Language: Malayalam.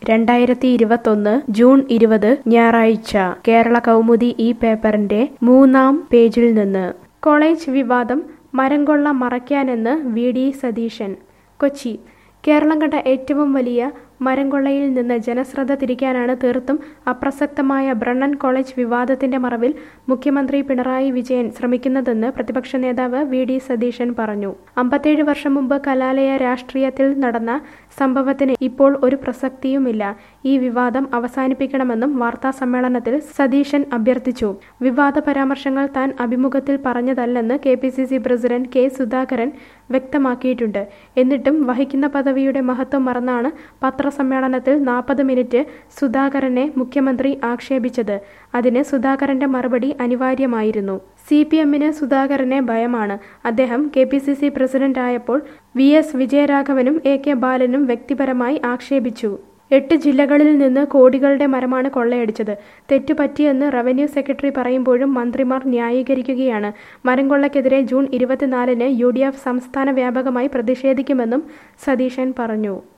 രണ്ടായിരത്തി ഇരുപത്തൊന്ന് ജൂൺ ഇരുപത് ഞായറാഴ്ച കേരള കൗമുദി ഈ പേപ്പറിന്റെ മൂന്നാം പേജിൽ നിന്ന് കോളേജ് വിവാദം മരംകൊള്ള മറയ്ക്കാനെന്ന് വി ഡി സതീശൻ കൊച്ചി കേരളം കണ്ട ഏറ്റവും വലിയ മരംകൊള്ളയിൽ നിന്ന് ജനശ്രദ്ധ തിരിക്കാനാണ് തീർത്തും അപ്രസക്തമായ ബ്രണ്ണൻ കോളേജ് വിവാദത്തിന്റെ മറവിൽ മുഖ്യമന്ത്രി പിണറായി വിജയൻ ശ്രമിക്കുന്നതെന്ന് പ്രതിപക്ഷ നേതാവ് വി ഡി സതീശൻ പറഞ്ഞു അമ്പത്തേഴ് വർഷം മുമ്പ് കലാലയ രാഷ്ട്രീയത്തിൽ നടന്ന സംഭവത്തിന് ഇപ്പോൾ ഒരു പ്രസക്തിയുമില്ല ഈ വിവാദം അവസാനിപ്പിക്കണമെന്നും വാർത്താ സമ്മേളനത്തിൽ സതീശൻ അഭ്യർത്ഥിച്ചു വിവാദ പരാമർശങ്ങൾ താൻ അഭിമുഖത്തിൽ പറഞ്ഞതല്ലെന്ന് K P C C president K Sudhakaran വ്യക്തമാക്കിയിട്ടുണ്ട് എന്നിട്ടും വഹിക്കുന്ന പദവിയുടെ മഹത്വം മറന്നാണ് പത്രസമ്മേളനത്തിൽ നാൽപ്പത് മിനിറ്റ് സുധാകരനെ മുഖ്യമന്ത്രി ആക്ഷേപിച്ചത് അതിന് സുധാകരന്റെ മറുപടി അനിവാര്യമായിരുന്നു സി പി എമ്മിന് സുധാകരനെ ഭയമാണ് അദ്ദേഹം കെ പി സി സി പ്രസിഡന്റായപ്പോൾ വി എസ് വിജയരാഘവനും എ കെ ബാലനും വ്യക്തിപരമായി ആക്ഷേപിച്ചു എട്ട് ജില്ലകളിൽ നിന്ന് കോടികളുടെ മരമാണ് കൊള്ളയടിച്ചത് തെറ്റുപറ്റിയെന്ന് റവന്യൂ സെക്രട്ടറി പറയുമ്പോഴും മന്ത്രിമാർ ന്യായീകരിക്കുകയാണ് മരം കൊള്ളയ്ക്കെതിരെ ജൂൺ ഇരുപത്തിനാലിന് യു ഡി എഫ് സംസ്ഥാന വ്യാപകമായി പ്രതിഷേധിക്കുമെന്നും സതീശൻ പറഞ്ഞു